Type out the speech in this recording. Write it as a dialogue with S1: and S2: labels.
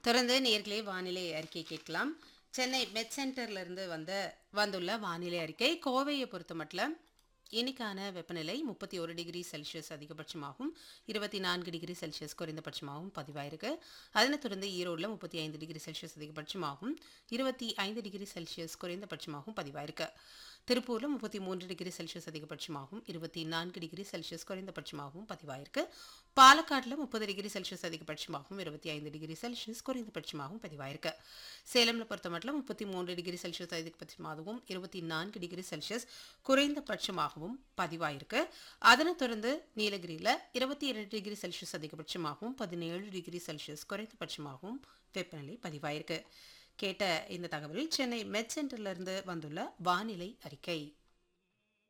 S1: தொடர்ந்து நேர்களே வானிலை அறிக்கை கேட்கலாம் சென்னை மெட் சென்டர்ல இருந்து வந்த வந்துள்ள வானிலை அறிக்கை கோவையை பொறுத்த மட்டும் இன்னைக்கான வெப்பநிலை முப்பத்தி ஒரு டிகிரி செல்சியஸ் அதிகபட்சமாகவும் இருபத்தி நான்கு டிகிரி செல்சியஸ் குறைந்தபட்சமாகவும் பதிவாயிருக்கு அதனைத் தொடர்ந்து ஈரோடில் முப்பத்தி ஐந்து டிகிரி செல்சியஸ் அதிகபட்சமாகவும் இருபத்தி ஐந்து டிகிரி செல்சியஸ் குறைந்தபட்சமாகவும் பதிவாயிருக்கு திருப்பூரில் முப்பத்தி மூன்று டிகிரி செல்சியஸ் அதிகபட்சமாகவும் இருபத்தி நான்கு டிகிரி செல்சியஸ் குறைந்தபட்சமாகவும் பதிவாயிருக்கு பாலக்காட்டில் முப்பது டிகிரி செல்சியஸ் அதிகபட்சமாகவும் இருபத்தி ஐந்து டிகிரி செல்சியஸ் குறைந்தபட்சமாகவும் பதிவாயிருக்கு சேலமில் பொறுத்த மட்டும் முப்பத்தி மூன்று டிகிரி செல்சியஸ் அதிகபட்சமாகவும் இருபத்தி நான்கு டிகிரி செல்சியஸ் குறைந்தபட்சமாகவும் பதிவாயிருக்கு அதனைத் தொடர்ந்து நீலகிரியில் இருபத்தி இரண்டு டிகிரி செல்சியஸ் அதிகபட்சமாகவும் பதினேழு டிகிரி செல்சியஸ் குறைந்தபட்சமாகவும் வெப்பநிலை பதிவாயிருக்கு கேட்ட இந்த தகவல் சென்னை மெட் சென்டர்ல இருந்து வந்துள்ள வானிலை அறிக்கை